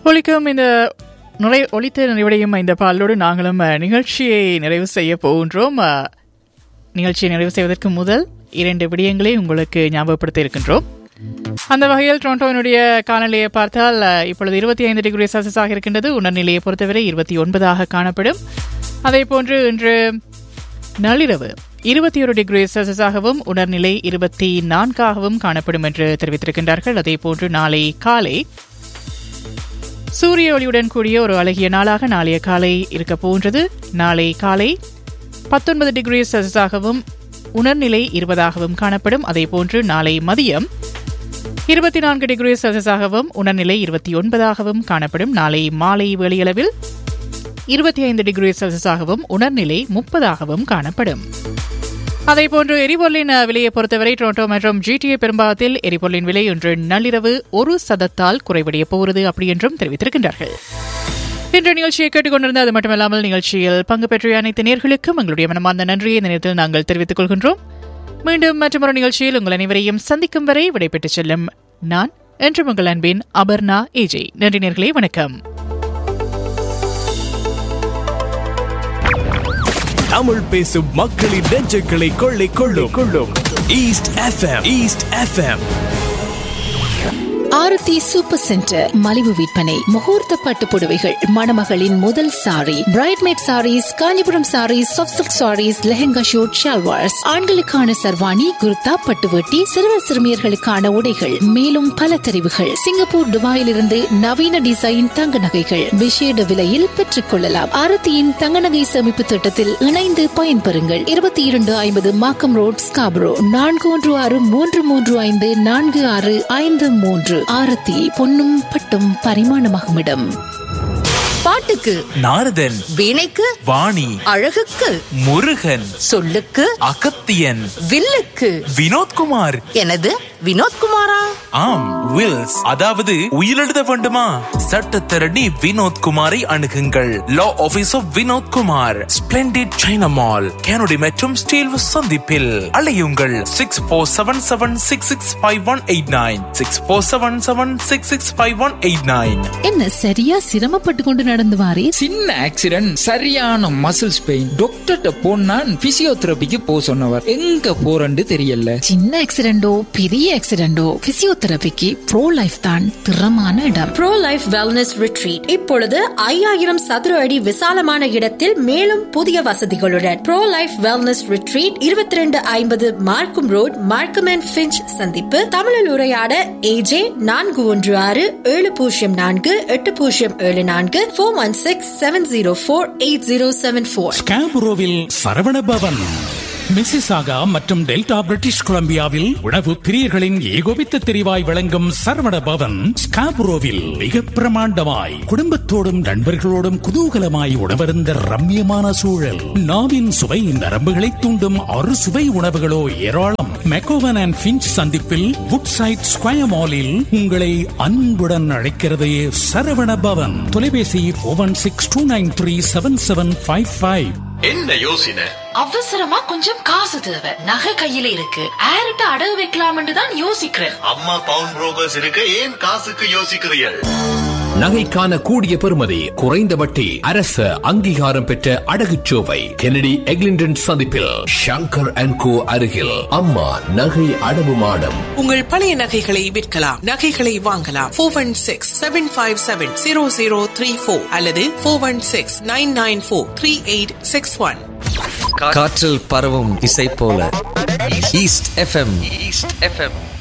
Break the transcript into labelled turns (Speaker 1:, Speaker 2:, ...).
Speaker 1: ஒலிக்கும் இந்த நிறைய ஒலித்த நிறைவடையும் இந்த பாலோடு நாங்களும் அஹ், நிகழ்ச்சியை நிறைவு செய்ய போகின்றோம் அஹ், நிகழ்ச்சியை நிறைவு செய்வதற்கு முதல் இரண்டு விடயங்களை உங்களுக்கு ஞாபகப்படுத்த இருக்கின்றோம் அந்த வகையில் டொரண்டோவினுடைய காலநிலையை பார்த்தால் அஹ், இப்பொழுது இருபத்தி ஐந்து டிகிரி செல்சியஸாக இருக்கின்றது உணர்நிலையை பொறுத்தவரை இருபத்தி ஒன்பதாக காணப்படும் அதே போன்று இன்று நள்ளிரவு இருபத்தி ஒரு டிகிரி செல்சியஸாகவும் உணர்நிலை இருபத்தி நான்காகவும் காணப்படும் என்று தெரிவித்திருக்கின்றார்கள் அதே போன்று நாளை காலை சூரிய ஒளியுடன் கூடிய ஒரு அழகிய நாளாக நாளைய காலை இருக்க போன்றது நாளை காலை பத்தொன்பது டிகிரி செல்சியஸாகவும் உணர்நிலை இருபதாகவும் காணப்படும் அதே போன்று நாளை மதியம் இருபத்தி நான்கு டிகிரி செல்சியஸாகவும் உணர்நிலை இருபத்தி ஒன்பதாகவும் காணப்படும் நாளை மாலை வேளையளவில் இருபத்தி ஐந்து டிகிரி செல்சியஸாகவும் உணர்நிலை முப்பதாகவும் காணப்படும் அதேபோன்று எரிபொருளின் அஹ், விலையை பொறுத்தவரை டொரண்டோ மற்றும் ஜிடிஏ பெரும்பாலத்தில் எரிபொருளின் விலை இன்று நள்ளிரவு ஒரு சதத்தால் குறைவடைய போகிறது அப்படி என்றும் தெரிவித்திருக்கின்றார்கள் இன்று நிகழ்ச்சியை கேட்டுக்கொண்டிருந்த அது மட்டுமல்லாமல் நிகழ்ச்சியில் பங்கு பெற்ற அனைத்து நேர்களுக்கும் எங்களுடைய மனமார்ந்த நன்றியை இந்த நேரத்தில் நாங்கள் தெரிவித்துக் கொள்கின்றோம் மீண்டும் மற்றொரு நிகழ்ச்சியில் உங்கள் அனைவரையும் சந்திக்கும் வரை விடைபெற்றுச் செல்லும் நான் என்று உங்கள் அன்பின் அபர்ணா ஏஜே நன்றி நேர்களே வணக்கம்
Speaker 2: தமிழ் பேசும் மக்களின் நெஞ்சுகளை கொள்ளை கொள்ளும் கொள்ளும் east FM east FM
Speaker 3: Aarthi super centre மலிவு விற்பனை முகூர்த்த பட்டு புடவைகள் மணமகளின் முதல் sari bridesmaid saris Kanchipuram saris soft saris lehenga suit shalwars ஆண்களுக்கான சர்வாணி குர்தா பட்டுவட்டி சிறுவர் சிறுமியர்களுக்கான உடைகள் மேலும் பல தெரிவுகள் சிங்கப்பூர் துபாயிலிருந்து நவீன டிசைன் தங்க நகைகள் விசேட விலையில் பெற்றுக் கொள்ளலாம் ஆரத்தியின் தங்க நகை சேமிப்பு திட்டத்தில் இணைந்து பயன்பெறுங்கள் இருபத்தி இரண்டு ஐம்பது மாக்கம் ரோட் ஸ்காபரோ நான்கு ஒன்று ஆறு மூன்று மூன்று ஐந்து நான்கு ஆறு ஐந்து மூன்று ஆரத்தி பொன்னும் பட்டும் பரிமாணமாகும் இடம்
Speaker 4: பாட்டுக்கு
Speaker 2: நாரதன்
Speaker 4: வீணைக்கு
Speaker 2: வாணி
Speaker 4: அழகுக்கு
Speaker 2: முருகன்
Speaker 4: சொல்லுக்கு
Speaker 2: அகத்தியன்
Speaker 4: வில்லுக்கு
Speaker 2: வினோத்குமார்
Speaker 4: எனது வினோத்குமாரா
Speaker 2: ஆம் வில்ஸ் அதாவது உயிரெழுத வேண்டுமா சட்டத்தரணி வினோத்குமாரை அணுகுங்கள் law office of Vinodkumar splendid China mall Kennedy மற்றும் ஸ்டீல் சந்திப்பில் அலையுங்கள் six four seven seven six six five one eight nine six four seven seven six six five one eight nine
Speaker 3: என்ன சரியா சிரமப்பட்டு கொண்டு நடந்து வாரே
Speaker 5: சின்ன ஆக்சிடென்ட் சரியான மசில்ஸ் பெயின் டாக்டர்கிட்ட போனா பிசியோதெரபிக்கு போ சொன்னவர் எங்க போறன்னு தெரியல
Speaker 3: சின்ன ஆக்சிடென்டோ பெரிய ஆக்சிடென்டோ பிசியோதெரபிக்கு ப்ரோ லைஃப் தான் திறமான இடம்
Speaker 6: ப்ரோ லைஃப் வெல்னஸ் ரிட்ரீட் இப்பொழுது ஐயாயிரம் சதுர அடி விசாலமான இடத்தில் மேலும் புதிய வசதிகளுடன் ப்ரோ லைஃப் வெல்னஸ் ரிட்ரீட் இருபத்தி ரெண்டு ஐம்பது மார்க்கும் ரோட் மார்க்கம் அண்ட் ஃபிஞ்ச் சந்திப்பு தமிழில் உரையாட ஏஜே நான்கு ஒன்று ஆறு ஏழு பூஜ்ஜியம் நான்கு எட்டு பூஜ்ஜியம் ஏழு நான்கு four one six seven zero four eight zero seven four
Speaker 7: ஸ்காபுரோவில் சரவண பவன் மிசிசாகா மற்றும் டெல்டா பிரிட்டிஷ் கொலம்பியாவில் உணவு பிரியர்களின் ஏகோபித்த தெரிவாய் வழங்கும் சரவண பவன் ஸ்காபுரோவில் மிக பிரமாண்டமாய் குடும்பத்தோடும் நண்பர்களோடும் குதூகலமாய் உணவருந்த ரம்மியமான சூழல் நாவின் சுவை நரம்புகளை தூண்டும் அறு சுவை உணவுகளோ ஏராளம் மெக்கோவன் அண்ட் பிஞ்ச் சந்திப்பில் வுட் சைட் ஸ்கொயர் மாலில் உங்களை அன்புடன் அழைக்கிறது சரவண பவன் தொலைபேசி one six two nine three seven seven five five
Speaker 8: என்ன யோசனை
Speaker 9: அவசரமா கொஞ்சம் காசு தேவை நகை கையில இருக்கு ஆர்ட்ட அடகு வைக்கலாம்னு தான் யோசிக்கிறேன்
Speaker 8: அம்மா பவுன் புரோக்கர்ஸ் இருக்க ஏன் காசுக்கு யோசிக்கிறீர்கள்
Speaker 10: நகைக்கான கூடிய பெறுமதி குறைந்த வட்டி அரச அங்கீகாரம் பெற்ற அடகுச்சோவை கெனடி எக்லிண்டன் சந்திப்பில் ஷங்கர் அண்ட் கோ அருகில் அம்மா நகை அடவு மாடம்
Speaker 11: உங்கள் பழைய நகைகளை விற்கலாம் நகைகளை வாங்கலாம் four one six seven five seven zero zero three four அல்லது four one six nine nine four three eight six one
Speaker 12: காற்றில் பரவும் இசை போல ஈஸ்ட் எஃப்எம் ஈஸ்ட் எஃப்எம்